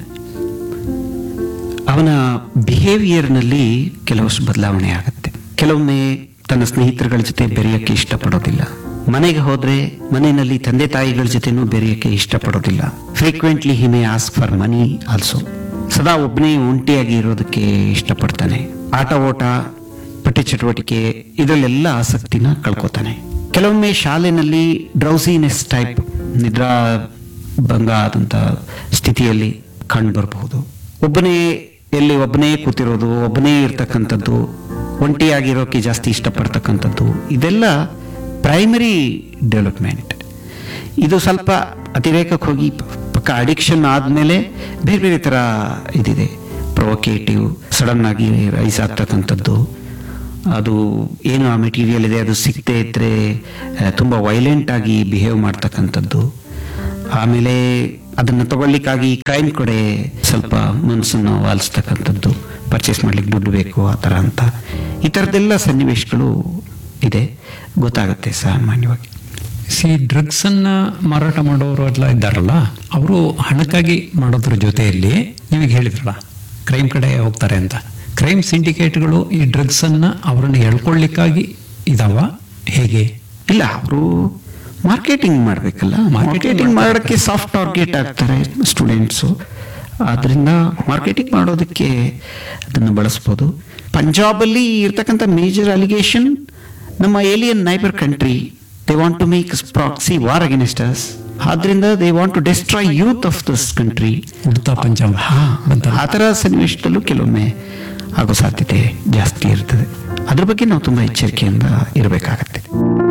Speaker 1: ಅವನ ಬಿಹೇವಿಯರ್ನಲ್ಲಿ ಕೆಲವಷ್ಟು ಬದಲಾವಣೆ ಆಗುತ್ತೆ ಕೆಲವೊಮ್ಮೆ ತನ್ನ ಸ್ನೇಹಿತರುಗಳ ಜೊತೆ ಬೆರೆಯಕ್ಕೆ ಇಷ್ಟಪಡೋದಿಲ್ಲ ಮನೆಗೆ ಹೋದ್ರೆ ಮನೆಯಲ್ಲಿ ತಂದೆ ತಾಯಿಗಳ ಜೊತೆನೂ ಬೆರೆಯಕ್ಕೆ ಇಷ್ಟಪಡೋದಿಲ್ಲ frequently he may ask for money also ಸದಾ ಒಬ್ಬನೇ ಒಂಟಿಯಾಗಿ ಇರೋದಕ್ಕೆ ಇಷ್ಟಪಡ್ತಾನೆ ಆಟ ಓಟ ಪಠ್ಯ ಚಟುವಟಿಕೆ ಇದರಲ್ಲೆಲ್ಲ ಆಸಕ್ತಿನ ಕಳ್ಕೊತಾನೆ ಕೆಲವೊಮ್ಮೆ ಶಾಲೆನಲ್ಲಿ ಡ್ರೌಸಿನೆಸ್ ಟೈಪ್ ನಿದ್ರಾ ಭಂಗ ಆದಂತ ಸ್ಥಿತಿಯಲ್ಲಿ ಕಂಡು ಬರಬಹುದು ಒಬ್ಬನೇ ಎಲ್ಲಿ ಒಬ್ಬನೇ ಕೂತಿರೋದು ಒಬ್ಬನೇ ಇರ್ತಕ್ಕಂಥದ್ದು ಒಂಟಿಯಾಗಿರೋಕೆ ಜಾಸ್ತಿ ಇಷ್ಟಪಡ್ತಕ್ಕಂಥದ್ದು ಇದೆಲ್ಲ ಪ್ರೈಮರಿ ಡೆವಲಪ್ಮೆಂಟ್ ಇದು ಸ್ವಲ್ಪ ಅತಿರೇಕಕ್ಕೆ ಹೋಗಿ ಪ- ಪಕ್ಕ ಅಡಿಕ್ಷನ್ ಆದಮೇಲೆ ಬೇರೆ ಬೇರೆ ಥರ ಇದಿದೆ ಪ್ರೊವೊಕೇಟಿವ್ ಸಡನ್ ಆಗಿ ರೈಸ್ ಆಗ್ತಕ್ಕಂಥದ್ದು ಅದು ಏನು ಆ ಮೆಟೀರಿಯಲ್ ಇದೆ ಅದು ಸಿಗದೆ ಇದ್ರೆ ಆ, ತುಂಬ ವೈಲೆಂಟ್ ಆಗಿ ಬಿಹೇವ್ ಮಾಡ್ತಕ್ಕಂಥದ್ದು ಆಮೇಲೆ ಅದನ್ನು ತಗೊಳ್ಲಿಕ್ಕಾಗಿ ಕ್ರೈಮ್ ಕಡೆ ಸ್ವಲ್ಪ ಮನಸ್ಸನ್ನು ವಾಲಿಸ್ತಕ್ಕಂಥದ್ದು ಪರ್ಚೇಸ್ ಮಾಡ್ಲಿಕ್ಕೆ ದುಡ್ಡು ಬೇಕು ಆ ಥರ ಅಂತ ಈ ಥರದ್ದೆಲ್ಲ ಸನ್ನಿವೇಶಗಳು ಇದೆ ಗೊತ್ತಾಗುತ್ತೆ ಸಾಮಾನ್ಯವಾಗಿ
Speaker 2: ಸಿ ಡ್ರಗ್ಸ್ ಅನ್ನ ಮಾರಾಟ ಮಾಡೋರು ಎಲ್ಲ ಇದ್ದಾರಲ್ಲ ಅವರು ಹಣಕ್ಕಾಗಿ ಮಾಡೋದ್ರ ಜೊತೆಯಲ್ಲಿ ನೀವೀಗ ಹೇಳಿದ್ರಲ್ಲ ಕ್ರೈಮ್ ಕಡೆ ಹೋಗ್ತಾರೆ ಅಂತ ಕ್ರೈಮ್ ಸಿಂಡಿಕೇಟ್ಗಳು ಈ ಡ್ರಗ್ಸ್ ಅನ್ನ ಅವರನ್ನು ಎಳ್ಕೊಳ್ಳಿಕ್ಕಾಗಿ ಇದಾವ ಹೇಗೆ
Speaker 1: ಇಲ್ಲ ಅವರು ಮಾರ್ಕೆಟಿಂಗ್ ಮಾಡಬೇಕಲ್ಲ ಮಾರ್ಕೆಟಿಂಗ್ ಮಾಡೋಕ್ಕೆ ಸಾಫ್ಟ್ ಟಾರ್ಗೆಟ್ ಆಗ್ತಾರೆ ಸ್ಟೂಡೆಂಟ್ಸು ಆದ್ರಿಂದ ಮಾರ್ಕೆಟಿಂಗ್ ಮಾಡೋದಕ್ಕೆ ಅದನ್ನು ಬಳಸ್ಬೋದು ಪಂಜಾಬಲ್ಲಿ ಇರ್ತಕ್ಕಂಥ ಮೇಜರ್ ಅಲಿಗೇಷನ್ ನಮ್ಮ alien neighbour country they want to make proxy war against us ಆದ್ರಿಂದ they want to destroy youth of this country
Speaker 2: Udta Punjab ಬಂತಲ್ಲ
Speaker 1: ಆ ಥರ ಸನ್ನಿವೇಶದಲ್ಲೂ ಕೆಲವೊಮ್ಮೆ ಆಗೋ ಸಾಧ್ಯತೆ ಜಾಸ್ತಿ ಇರ್ತದೆ ಅದ್ರ ಬಗ್ಗೆ ನಾವು ತುಂಬ ಎಚ್ಚರಿಕೆಯಿಂದ ಇರಬೇಕಾಗತ್ತೆ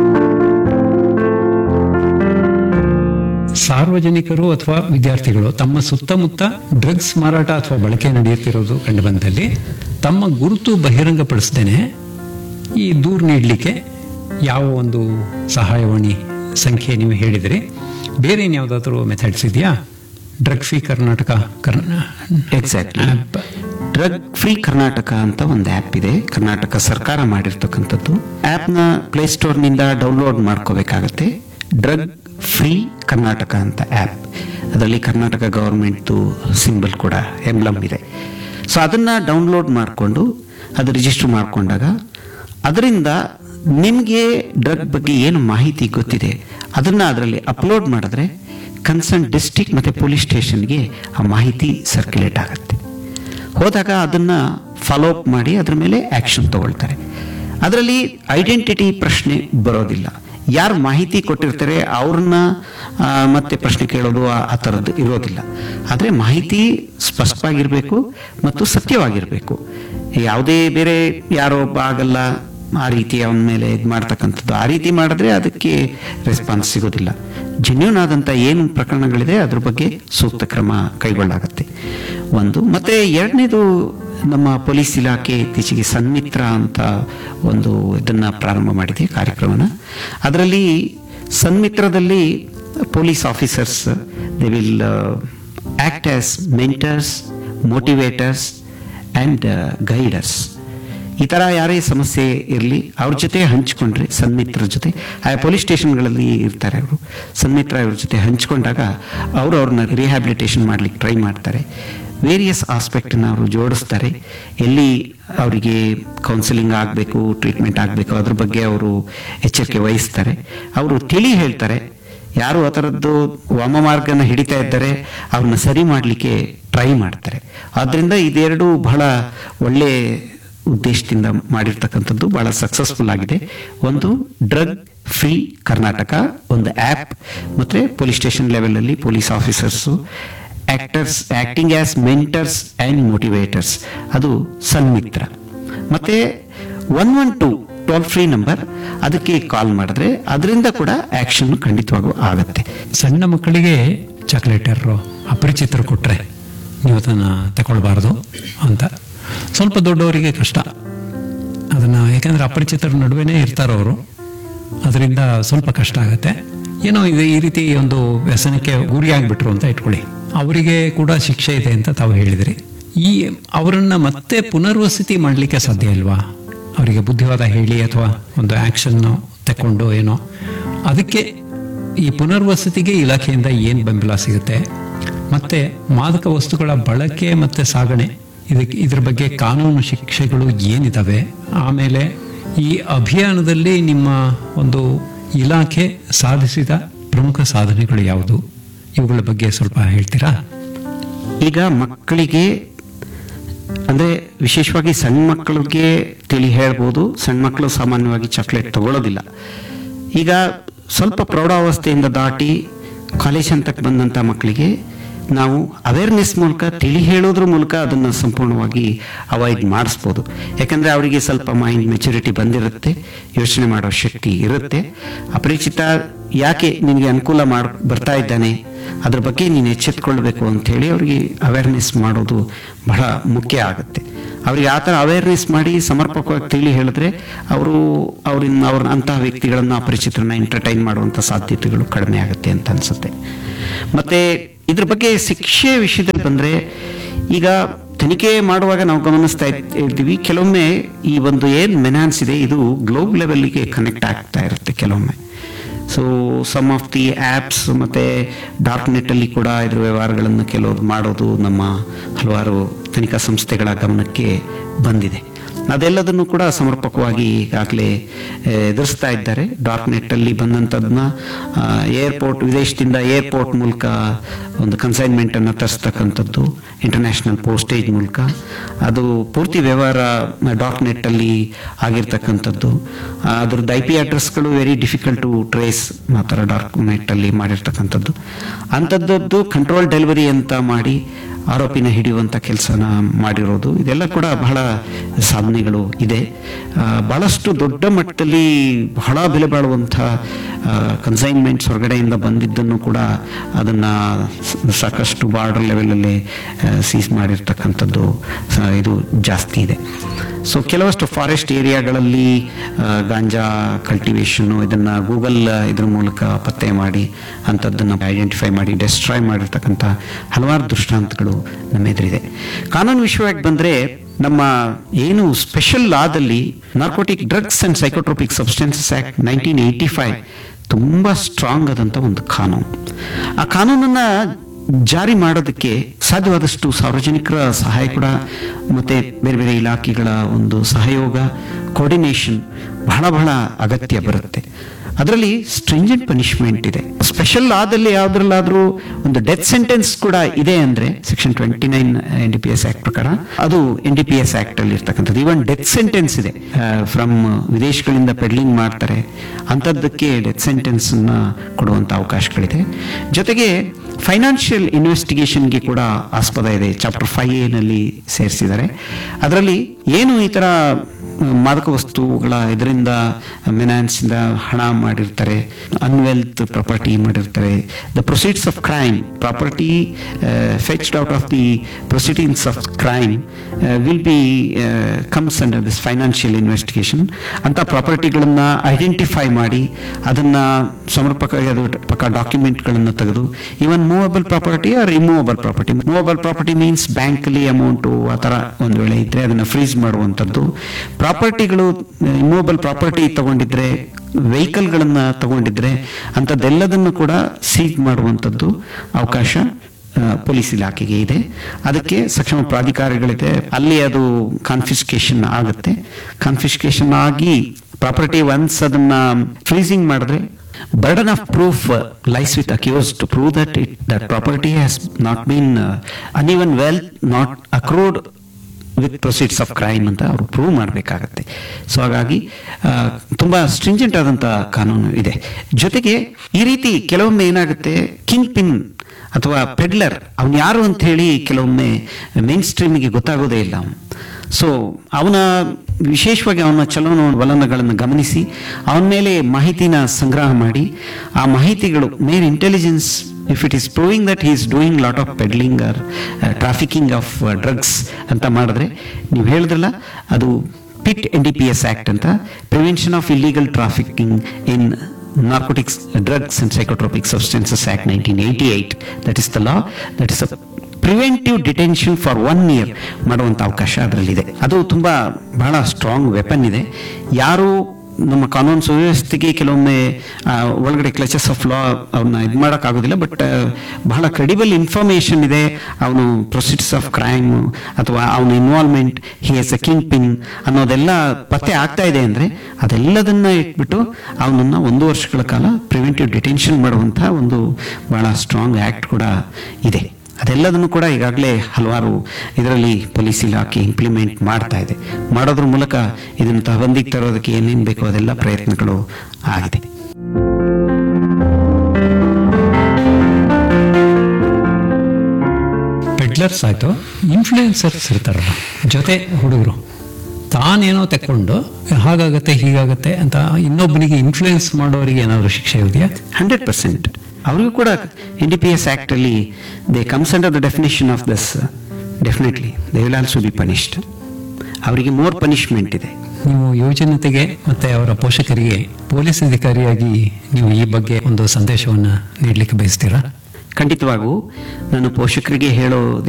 Speaker 2: ಸಾರ್ವಜನಿಕರು ಅಥವಾ ವಿದ್ಯಾರ್ಥಿಗಳು ತಮ್ಮ ಸುತ್ತಮುತ್ತ ಡ್ರಗ್ಸ್ ಮಾರಾಟ ಅಥವಾ ಬಳಕೆ ನಡೆಯುತ್ತಿರೋದು ಕಂಡುಬಂದಲ್ಲಿ ತಮ್ಮ ಗುರುತು ಬಹಿರಂಗಪಡಿಸದೇನೆ ಈ ದೂರು ನೀಡಲಿಕ್ಕೆ ಯಾವ ಒಂದು ಸಹಾಯವಾಣಿ ಸಂಖ್ಯೆ ನೀವು ಹೇಳಿದ್ರಿ ಬೇರೆ ಇನ್ಯಾವುದಾದ್ರೂ ಮೆಥಡ್ಸ್ ಇದೆಯಾ ಡ್ರಗ್ ಫ್ರೀ ಕರ್ನಾಟಕ ಕರ್ನಾ
Speaker 1: exactly
Speaker 2: app
Speaker 1: drug free Karnataka ಅಂತ ಒಂದು ಆ್ಯಪ್ ಇದೆ ಕರ್ನಾಟಕ ಸರ್ಕಾರ ಮಾಡಿರ್ತಕ್ಕಂಥದ್ದು ಆ್ಯಪ್ನ ಪ್ಲೇಸ್ಟೋರ್ನಿಂದ ಡೌನ್ಲೋಡ್ ಮಾಡ್ಕೋಬೇಕಾಗತ್ತೆ ಡ್ರಗ್ ಫ್ರೀ ಕರ್ನಾಟಕ ಅಂತ ಆ್ಯಪ್ ಅದರಲ್ಲಿ ಕರ್ನಾಟಕ ಗೌರ್ಮೆಂಟ್ದು ಸಿಂಬಲ್ ಕೂಡ ಎಂಬ್ಲಮ್ ಇದೆ ಸೊ ಅದನ್ನು ಡೌನ್ಲೋಡ್ ಮಾಡಿಕೊಂಡು ಅದು ರಿಜಿಸ್ಟರ್ ಮಾಡಿಕೊಂಡಾಗ ಅದರಿಂದ ನಿಮಗೆ ಡ್ರಗ್ ಬಗ್ಗೆ ಏನು ಮಾಹಿತಿ ಗೊತ್ತಿದೆ ಅದನ್ನು ಅದರಲ್ಲಿ ಅಪ್ಲೋಡ್ ಮಾಡಿದ್ರೆ ಕನ್ಸರ್ನ್ ಡಿಸ್ಟಿಕ್ ಮತ್ತು ಪೊಲೀಸ್ ಸ್ಟೇಷನ್ಗೆ ಆ ಮಾಹಿತಿ ಸರ್ಕ್ಯುಲೇಟ್ ಆಗುತ್ತೆ ಹೋದಾಗ ಅದನ್ನು ಫಾಲೋ ಅಪ್ ಮಾಡಿ ಅದ್ರ ಮೇಲೆ ಆ್ಯಕ್ಷನ್ ತಗೊಳ್ತಾರೆ ಅದರಲ್ಲಿ ಐಡೆಂಟಿಟಿ ಪ್ರಶ್ನೆ ಬರೋದಿಲ್ಲ ಯಾರು ಮಾಹಿತಿ ಕೊಟ್ಟಿರ್ತಾರೆ ಅವ್ರನ್ನ ಆ, ಮತ್ತೆ ಪ್ರಶ್ನೆ ಕೇಳೋದು ಆ- ಆ ಥರದ್ದು ಇರೋದಿಲ್ಲ ಆದರೆ ಮಾಹಿತಿ ಸ್ಪಷ್ಟವಾಗಿರಬೇಕು ಮತ್ತು ಸತ್ಯವಾಗಿರಬೇಕು ಯಾವುದೇ ಬೇರೆ ಯಾರೋ ಒಬ್ಬ ಆಗಲ್ಲ ಆ ರೀತಿ ಅವನ ಮೇಲೆ ಇದು ಮಾಡ್ತಕ್ಕಂಥದ್ದು ಆ ರೀತಿ ಮಾಡಿದ್ರೆ ಅದಕ್ಕೆ ರೆಸ್ಪಾನ್ಸ್ ಸಿಗೋದಿಲ್ಲ ಜೆನ್ಯೂನ್ ಆದಂಥ ಏನು ಪ್ರಕರಣಗಳಿದೆ ಅದ್ರ ಬಗ್ಗೆ ಸೂಕ್ತ ಕ್ರಮ ಕೈಗೊಳ್ಳಾಗತ್ತೆ ಒಂದು ಮತ್ತೆ ಎರಡನೇದು ನಮ್ಮ ಪೊಲೀಸ್ ಇಲಾಖೆ ಇತ್ತೀಚೆಗೆ ಸನ್ಮಿತ್ರ ಅಂತ ಒಂದು ಇದನ್ನ ಪ್ರಾರಂಭ ಮಾಡಿದೆ ಕಾರ್ಯಕ್ರಮನ ಅದರಲ್ಲಿ ಸನ್ಮಿತ್ರದಲ್ಲಿ police officers they will act as mentors motivators and guiders ಈ ಥರ ಯಾರೇ ಸಮಸ್ಯೆ ಇರಲಿ ಅವ್ರ ಜೊತೆ ಹಂಚ್ಕೊಂಡ್ರೆ ಸನ್ಮಿತ್ರ ಜೊತೆ ಆ ಪೊಲೀಸ್ ಸ್ಟೇಷನ್ಗಳಲ್ಲಿ ಇರ್ತಾರೆ ಅವರು ಸನ್ಮಿತ್ರ ಅವ್ರ ಜೊತೆ ಹಂಚ್ಕೊಂಡಾಗ ಅವರು ಅವ್ರನ್ನ ರಿಹ್ಯಾಬಿಲಿಟೇಷನ್ ಮಾಡ್ಲಿಕ್ಕೆ ಟ್ರೈ ಮಾಡ್ತಾರೆ ವೇರಿಯಸ್ ಆಸ್ಪೆಕ್ಟನ್ನ ಅವರು ಜೋಡಿಸ್ತಾರೆ ಎಲ್ಲಿ ಅವರಿಗೆ ಕೌನ್ಸಿಲಿಂಗ್ ಆಗಬೇಕು ಟ್ರೀಟ್ಮೆಂಟ್ ಆಗಬೇಕು ಅದ್ರ ಬಗ್ಗೆ ಅವರು ಎಚ್ಚರಿಕೆ ವಹಿಸ್ತಾರೆ ಅವರು ತಿಳಿ ಹೇಳ್ತಾರೆ ಯಾರು ಆ ಥರದ್ದು ವಾಮ ಮಾರ್ಗನ ಹಿಡಿತಾ ಇದ್ದಾರೆ ಅವ್ರನ್ನ ಸರಿ ಮಾಡಲಿಕ್ಕೆ ಟ್ರೈ ಮಾಡ್ತಾರೆ ಆದ್ರಿಂದ ಇದೆರಡು ಬಹಳ ಒಳ್ಳೆ ಉದ್ದೇಶದಿಂದ ಮಾಡಿರ್ತಕ್ಕಂಥದ್ದು ಬಹಳ ಸಕ್ಸಸ್ಫುಲ್ ಆಗಿದೆ ಒಂದು ಡ್ರಗ್ ಫ್ರೀ ಕರ್ನಾಟಕ ಒಂದು ಆ್ಯಪ್ ಮತ್ತೆ ಪೊಲೀಸ್ ಸ್ಟೇಷನ್ ಲೆವೆಲಲ್ಲಿ police officers actors acting as mentors and motivators ಅದು ಸನ್ಮಿತ್ರ ಮತ್ತೆ one one two toll free number ಅದಕ್ಕೆ ಕಾಲ್ ಮಾಡಿದ್ರೆ ಅದರಿಂದ ಕೂಡ ಆಕ್ಷನ್ ಖಂಡಿತವಾಗೂ ಆಗುತ್ತೆ
Speaker 2: ಸಣ್ಣ ಮಕ್ಕಳಿಗೆ ಚಾಕ್ಲೇಟರು ಅಪರಿಚಿತರು ಕೊಟ್ರೆ ನೀವು ಅದನ್ನ ತಗೊಳ್ಬಾರ್ದು ಅಂತ ಸ್ವಲ್ಪ ದೊಡ್ಡವರಿಗೆ ಕಷ್ಟ ಅದನ್ನ ಯಾಕಂದ್ರೆ ಅಪರಿಚಿತರ ನಡುವೆನೇ ಇರ್ತಾರೆ ಅವರು ಅದರಿಂದ ಸ್ವಲ್ಪ ಕಷ್ಟ ಆಗುತ್ತೆ ಏನೋ ಇದು ಈ ರೀತಿ ಒಂದು ವ್ಯಸನಕ್ಕೆ ಗುರಿಯಾಗ್ಬಿಟ್ರು ಅಂತ ಇಟ್ಕೊಳ್ಳಿ ಅವರಿಗೆ ಕೂಡ ಶಿಕ್ಷೆ ಇದೆ ಅಂತ ತಾವು ಹೇಳಿದ್ರಿ ಈ ಅವರನ್ನ ಮತ್ತೆ ಪುನರ್ವಸತಿ ಮಾಡಲಿಕ್ಕೆ ಸಾಧ್ಯ ಇಲ್ವಾ ಅವರಿಗೆ ಬುದ್ಧಿವಾದ ಹೇಳಿ ಅಥವಾ ಒಂದು ಆಕ್ಷನ್ ತಕೊಂಡು ಏನೋ ಅದಕ್ಕೆ ಈ ಪುನರ್ವಸತಿಗೆ ಇಲಾಖೆಯಿಂದ ಏನು ಬೆಂಬಲ ಸಿಗುತ್ತೆ ಮತ್ತೆ ಮಾದಕ ವಸ್ತುಗಳ ಬಳಕೆ ಮತ್ತೆ ಸಾಗಣೆ ಇದಕ್ಕೆ ಇದ್ರ ಬಗ್ಗೆ ಕಾನೂನು ಶಿಕ್ಷೆಗಳು ಏನಿದಾವೆ ಆಮೇಲೆ ಈ ಅಭಿಯಾನದಲ್ಲಿ ನಿಮ್ಮ ಒಂದು ಇಲಾಖೆ ಸಾಧಿಸಿದ ಪ್ರಮುಖ ಸಾಧನೆಗಳು ಯಾವುದು ಇವುಗಳ ಬಗ್ಗೆ ಸ್ವಲ್ಪ ಹೇಳ್ತೀರಾ
Speaker 1: ಈಗ ಮಕ್ಕಳಿಗೆ ಅಂದ್ರೆ ವಿಶೇಷವಾಗಿ ಸಣ್ಣ ಮಕ್ಕಳಿಗೆ ತಿಳಿ ಹೇಳ್ಬೋದು ಸಣ್ಣ ಮಕ್ಕಳು ಸಾಮಾನ್ಯವಾಗಿ ಚಾಕ್ಲೇಟ್ ತಗೊಳ್ಳೋದಿಲ್ಲ ಈಗ ಸ್ವಲ್ಪ ಪ್ರೌಢಾವಸ್ಥೆಯಿಂದ ದಾಟಿ ಕಾಲೇಜ್ ಹಂತಕ್ಕೆ ಬಂದಂಥ ಮಕ್ಕಳಿಗೆ ನಾವು ಅವೇರ್ನೆಸ್ ಮೂಲಕ ತಿಳಿ ಹೇಳೋದ್ರ ಮೂಲಕ ಅದನ್ನು ಸಂಪೂರ್ಣವಾಗಿ ಅವಾಯ್ಡ್ ಮಾಡಿಸ್ಬೋದು ಯಾಕಂದರೆ ಅವರಿಗೆ ಸ್ವಲ್ಪ ಮೈಂಡ್ ಮೆಚುರಿಟಿ ಬಂದಿರುತ್ತೆ ಯೋಚನೆ ಮಾಡೋ ಶಕ್ತಿ ಇರುತ್ತೆ ಅಪರಿಚಿತ ಯಾಕೆ ನಿನಗೆ ಅನುಕೂಲ ಮಾಡ್ ಬರ್ತಾ ಇದ್ದಾನೆ ಅದ್ರ ಬಗ್ಗೆ ನೀನು ಎಚ್ಚೆತ್ಕೊಳ್ಬೇಕು ಅಂಥೇಳಿ ಅವರಿಗೆ ಅವೇರ್ನೆಸ್ ಮಾಡೋದು ಬಹಳ ಮುಖ್ಯ ಆಗುತ್ತೆ ಅವ್ರಿಗೆ ಆ ಥರ ಅವೇರ್ನೆಸ್ ಮಾಡಿ ಸಮರ್ಪಕವಾಗಿ ತಿಳಿ ಹೇಳಿದ್ರೆ ಅವರು ಅವ್ರನ್ನ ಅವ್ರ ಅಂತಹ ವ್ಯಕ್ತಿಗಳನ್ನ ಅಪರಿಚಿತರನ್ನ ಎಂಟರ್ಟೈನ್ ಮಾಡುವಂಥ ಸಾಧ್ಯತೆಗಳು ಕಡಿಮೆ ಆಗುತ್ತೆ ಅಂತ ಅನ್ಸುತ್ತೆ ಮತ್ತೆ ಇದ್ರ ಬಗ್ಗೆ ಶಿಕ್ಷೆ ವಿಷಯದಲ್ಲಿ ಬಂದ್ರೆ ಈಗ ತನಿಖೆ ಮಾಡುವಾಗ ನಾವು ಗಮನಿಸ್ತಾ ಇದ್- ಇರ್ತೀವಿ ಕೆಲವೊಮ್ಮೆ ಈ ಒಂದು ಏನ್ ಮೆನಾನ್ಸ್ ಇದೆ ಇದು ಗ್ಲೋಬ್ ಲೆವೆಲ್ಗೆ ಕನೆಕ್ಟ್ ಆಗ್ತಾ ಇರುತ್ತೆ ಕೆಲವೊಮ್ಮೆ so some of the apps ಮತ್ತು ಡಾರ್ಕ್ ನೆಟ್ಟಲ್ಲಿ ಕೂಡ ಇದ್ರ ವ್ಯವಹಾರಗಳನ್ನು ಕೆಲವರು ಮಾಡೋದು ನಮ್ಮ ಹಲವಾರು ತನಿಖಾ ಸಂಸ್ಥೆಗಳ ಗಮನಕ್ಕೆ ಬಂದಿದೆ ಅದೆಲ್ಲದನ್ನು ಕೂಡ ಸಮರ್ಪಕವಾಗಿ ಈಗಾಗಲೇ ಎದುರಿಸ್ತಾ ಇದ್ದಾರೆ ಡಾರ್ಕ್ ನೆಟ್ಟಲ್ಲಿ ಬಂದಂಥದ್ದನ್ನ ಏರ್ಪೋರ್ಟ್ ವಿದೇಶದಿಂದ ಏರ್ಪೋರ್ಟ್ ಮೂಲಕ ಒಂದು ಕನ್ಸೈನ್ಮೆಂಟನ್ನು ತರಿಸ್ತಕ್ಕಂಥದ್ದು ಇಂಟರ್ನ್ಯಾಷನಲ್ ಪೋಸ್ಟೇಜ್ ಮೂಲಕ ಅದು ಪೂರ್ತಿ ವ್ಯವಹಾರ ಡಾರ್ಕ್ ನೆಟ್ಟಲ್ಲಿ ಆಗಿರ್ತಕ್ಕಂಥದ್ದು ಆ, ಅದ್ರದ್ದು ಐ ಪಿ ಅಡ್ರೆಸ್ಗಳು ವೆರಿ ಡಿಫಿಕಲ್ಟ್ ಟು ಟ್ರೇಸ್ ಆ ಥರ ಡಾರ್ಕ್ ನೆಟ್ಟಲ್ಲಿ ಮಾಡಿರ್ತಕ್ಕಂಥದ್ದು ಅಂಥದ್ದು ಕಂಟ್ರೋಲ್ ಡೆಲಿವರಿ ಅಂತ ಮಾಡಿ ಆರೋಪಿನ ಹಿಡಿಯುವಂಥ ಕೆಲಸನ ಮಾಡಿರೋದು ಇದೆಲ್ಲ ಕೂಡ ಬಹಳ ಸಾಧನೆಗಳು ಇದೆ ಆ, ಬಹಳಷ್ಟು ದೊಡ್ಡ ಮಟ್ಟದಲ್ಲಿ ಬಹಳ ಬೆಲೆ ಬಾಳುವಂಥ ಕನ್ಸೈನ್ಮೆಂಟ್ಸ್ ಹೊರಗಡೆಯಿಂದ ಬಂದಿದ್ದನ್ನು ಕೂಡ ಅದನ್ನು ಸಾಕಷ್ಟು ಬಾರ್ಡರ್ ಲೆವೆಲಲ್ಲಿ ಸೀಸ್ ಮಾಡಿರ್ತಕ್ಕಂಥದ್ದು ಸ- ಇದು ಜಾಸ್ತಿ ಇದೆ ಸೊ ಕೆಲವಷ್ಟು ಫಾರೆಸ್ಟ್ ಏರಿಯಾಗಳಲ್ಲಿ ಆ, ಗಾಂಜಾ ಕಲ್ಟಿವೇಶನ್ನು ಇದನ್ನು ಗೂಗಲ್ ಇದ್ರ ಮೂಲಕ ಪತ್ತೆ ಮಾಡಿ ಅಂಥದ್ದನ್ನು ಐಡೆಂಟಿಫೈ ಮಾಡಿ ಡೆಸ್ಟ್ರಾಯ್ ಮಾಡಿರ್ತಕ್ಕಂಥ ಹಲವಾರು ದೃಷ್ಟಾಂತಗಳು ನಮ್ಮ ಎದುರಿದೆ ಕಾನೂನು ವಿಷಯವಾಗಿ ಬಂದರೆ ನಮ್ಮ ಏನು ಸ್ಪೆಷಲ್ ಲಾದಲ್ಲಿ narcotic drugs and psychotropic substances act nineteen eighty five ತುಂಬ ಸ್ಟ್ರಾಂಗ್ ಆದಂಥ ಒಂದು ಕಾನೂನು ಆ ಕಾನೂನನ್ನ ಜಾರಿ ಮಾಡೋದಕ್ಕೆ ಸಾಧ್ಯವಾದಷ್ಟು ಸಾರ್ವಜನಿಕರ ಸಹಾಯ ಕೂಡ ಮತ್ತೆ ಬೇರೆ ಬೇರೆ ಇಲಾಖೆಗಳ ಒಂದು ಸಹಯೋಗ ಕೋರ್ಡಿನೇಷನ್ ಬಹಳ ಬಹಳ ಅಗತ್ಯ ಬರುತ್ತೆ ಅದರಲ್ಲಿ ಸ್ಟ್ರಿಂಜೆಂಟ್ ಪನಿಷ್ಮೆಂಟ್ ಇದೆ ಸ್ಪೆಷಲ್ ಲಾದಲ್ಲಿ ಯಾವ್ದ್ರಲ್ಲಾದ್ರೂ ಒಂದು ಡೆತ್ ಸೆಂಟೆನ್ಸ್ ಕೂಡ ಇದೆ ಅಂದ್ರೆ section twenty nine N D P S act ಪ್ರಕಾರ ಅದು N D P S act ಅಲ್ಲಿ ಇರ್ತಕ್ಕಂಥದ್ದು ಇವನ್ ಡೆತ್ ಸೆಂಟೆನ್ಸ್ ಇದೆ ಫ್ರಮ್ ವಿದೇಶಗಳಿಂದ ಪೆಡ್ಲಿಂಗ್ ಮಾಡ್ತಾರೆ ಅಂಥದ್ದಕ್ಕೆ ಡೆತ್ ಸೆಂಟೆನ್ಸ್ ಅನ್ನ ಕೊಡುವಂತ ಅವಕಾಶಗಳಿದೆ ಜೊತೆಗೆ ಫೈನಾನ್ಷಿಯಲ್ ಇನ್ವೆಸ್ಟಿಗೇಷನ್ಗೆ ಕೂಡ ಆಸ್ಪದ ಇದೆ ಚಾಪ್ಟರ್ ಫೈವ್ ಎನಲ್ಲಿ ಸೇರಿಸಿದ್ದಾರೆ ಅದರಲ್ಲಿ ಏನು ಈ ಥರ ಮಾದಕ ವಸ್ತುಗಳ ಇದರಿಂದ ಇಂದ ಹಣ ಮಾಡಿರ್ತಾರೆ ಅನ್ವೆಲ್ತ್ ಪ್ರಾಪರ್ಟಿ ಮಾಡಿರ್ತಾರೆ the proceeds of crime property fetched out of the proceedings of crime will be comes under this financial investigation ಅಂತ ಪ್ರಾಪರ್ಟಿಗಳನ್ನು ಐಡೆಂಟಿಫೈ ಮಾಡಿ ಅದನ್ನ ಸಮರ್ಪಕವಾಗಿ ಅದು ಪಕ್ಕ ಡಾಕ್ಯುಮೆಂಟ್ಗಳನ್ನು ತೆಗೆದು even movable property or removable property movable property means ಬ್ಯಾಂಕಲ್ಲಿ ಅಮೌಂಟು ಆ ಥರ ಒಂದು ವೇಳೆ ಇದ್ರೆ ಅದನ್ನು ಫ್ರೀಸ್ ಮಾಡುವಂಥದ್ದು ಪ್ರಾಪರ್ಟಿಗಳು ಇಮೂವಬಲ್ ಪ್ರಾಪರ್ಟಿ ತಗೊಂಡಿದ್ರೆ ವೆಹಿಕಲ್ಗಳನ್ನು ತಗೊಂಡಿದ್ರೆ ಅಂಥದ್ದೆಲ್ಲದನ್ನು ಕೂಡ ಸೀಜ್ ಮಾಡುವಂಥದ್ದು ಅವಕಾಶ ಆ, ಪೊಲೀಸ್ ಇಲಾಖೆಗೆ ಇದೆ ಅದಕ್ಕೆ ಸಕ್ಷಮ ಪ್ರಾಧಿಕಾರಗಳಿದೆ ಅಲ್ಲಿ ಅದು ಕಾನ್ಫಿಸ್ಕೇಶನ್ ಆಗುತ್ತೆ ಕಾನ್ಫಿಸ್ಕೇಶನ್ ಆಗಿ ಪ್ರಾಪರ್ಟಿ ಒನ್ಸ್ ಅದನ್ನ ಫ್ರೀಸಿಂಗ್ ಮಾಡಿದ್ರೆ burden of proof lies with accuse to prove that it that property has not been uneven wealth not accrued with proceeds of crime ಅಂತ ಅವರು ಪ್ರೂವ್ ಮಾಡಬೇಕಾಗತ್ತೆ ಸೊ ಹಾಗಾಗಿ ಆ, ತುಂಬಾ ಸ್ಟ್ರಿಂಜೆಂಟ್ ಆದಂಥ ಕಾನೂನು ಇದೆ ಜೊತೆಗೆ ಈ ರೀತಿ ಕೆಲವೊಮ್ಮೆ ಏನಾಗುತ್ತೆ ಕಿಂಗ್ ಪಿನ್ ಅಥವಾ ಪೆಡ್ಲರ್ ಅವನು ಯಾರು ಅಂತ ಹೇಳಿ ಕೆಲವೊಮ್ಮೆ ಮೇನ್ ಸ್ಟ್ರೀಮಿಗೆ ಗೊತ್ತಾಗೋದೇ ಇಲ್ಲ ಅವನು ಸೊ ಅವನ ವಿಶೇಷವಾಗಿ ಅವನ ಚಲನವಲನಗಳನ್ನು ಗಮನಿಸಿ ಅವನ ಮೇಲೆ ಮಾಹಿತಿನ ಸಂಗ್ರಹ ಮಾಡಿ ಆ ಮಾಹಿತಿಗಳು main intelligence if it is proving that is doing lot of peddling or trafficking of drugs ಅಂತ ಮಾಡಿದ್ರೆ ನೀವು ಹೇಳಿದ್ರಲ್ಲ ಅದು PIT N D P S act ಅಂತ prevention of illegal trafficking in narcotics drugs and psychotropic substances act nineteen eighty eight that is the law that is a preventive detention for one year ಮಾಡುವಂಥ ಅವಕಾಶ ಅದರಲ್ಲಿದೆ ಅದು ತುಂಬ ಬಹಳ strong weapon ಇದೆ ಯಾರು ನಮ್ಮ ಕಾನೂನು ಸುವ್ಯವಸ್ಥೆಗೆ ಕೆಲವೊಮ್ಮೆ ಆ, ಒಳಗಡೆ ಕ್ಲಚಸ್ ಆಫ್ ಲಾ ಅವನ್ನ ಇದು ಮಾಡೋಕ್ಕಾಗೋದಿಲ್ಲ ಬಟ್ ಬಹಳ ಕ್ರೆಡಿಬಲ್ ಇನ್ಫಾರ್ಮೇಷನ್ ಇದೆ ಅವನು ಪ್ರೊಸೀಡ್ಸ್ ಆಫ್ ಕ್ರೈಮ್ ಅಥವಾ ಅವನ involvement he is a kingpin ಅನ್ನೋದೆಲ್ಲ ಪತ್ತೆ ಆಗ್ತಾ ಇದೆ ಅಂದರೆ ಅದೆಲ್ಲದನ್ನ ಇಟ್ಬಿಟ್ಟು ಅವನನ್ನು ಒಂದು ವರ್ಷಗಳ ಕಾಲ ಪ್ರಿವೆಂಟಿವ್ ಡಿಟೆನ್ಷನ್ ಮಾಡುವಂಥ ಒಂದು ಬಹಳ ಸ್ಟ್ರಾಂಗ್ ಆ್ಯಕ್ಟ್ ಕೂಡ ಇದೆ ಅದೆಲ್ಲದನ್ನು ಕೂಡ ಈಗಾಗಲೇ ಹಲವಾರು ಇದರಲ್ಲಿ ಪೊಲೀಸ್ ಇಲಾಖೆ ಇಂಪ್ಲಿಮೆಂಟ್ ಮಾಡ್ತಾ ಇದೆ ಮಾಡೋದ್ರ ಮೂಲಕ ಇದನ್ನು ತಬಂದಿಗೆ ತರೋದಕ್ಕೆ ಏನೇನು ಬೇಕೋ ಅದೆಲ್ಲ ಪ್ರಯತ್ನಗಳು ಆಗಿದೆ
Speaker 2: ಪೆಡ್ಲರ್ಸ್ ಆಯ್ತು ಇನ್ಫ್ಲೂಯೆನ್ಸರ್ಸ್ ಇರ್ತಾರಲ್ಲ ಜೊತೆ ಹುಡುಗರು ತಾನೇನೋ ತಕೊಂಡು ಹಾಗಾಗತ್ತೆ ಹೀಗಾಗತ್ತೆ ಅಂತ ಇನ್ನೊಬ್ಬನಿಗೆ ಇನ್ಫ್ಲೂಯೆನ್ಸ್ ಮಾಡೋರಿಗೆ ಏನಾದರೂ ಶಿಕ್ಷೆ ಇದೆಯಾ
Speaker 1: ಹಂಡ್ರೆಡ್ ಪರ್ಸೆಂಟ್ ಅವರಿಗೂ ಕೂಡ N D P S act ಅಲ್ಲಿ they comes under the definition of thus definitely they will also be punished ಅವರಿಗೆ ಮೋರ್ ಪನಿಷ್ಮೆಂಟ್ ಇದೆ
Speaker 2: ನೀವು ಯುವಜನತೆಗೆ ಮತ್ತೆ ಅವರ ಪೋಷಕರಿಗೆ ಪೊಲೀಸ್ ಅಧಿಕಾರಿಯಾಗಿ ನೀವು ಈ ಬಗ್ಗೆ ಒಂದು ಸಂದೇಶವನ್ನ ನೀಡಲಿಕ್ಕೆ ಬಯಸ್ತೀರಾ
Speaker 1: ಖಂಡಿತವಾಗೂ ನಾನು ಪೋಷಕರಿಗೆ ಹೇಳೋದು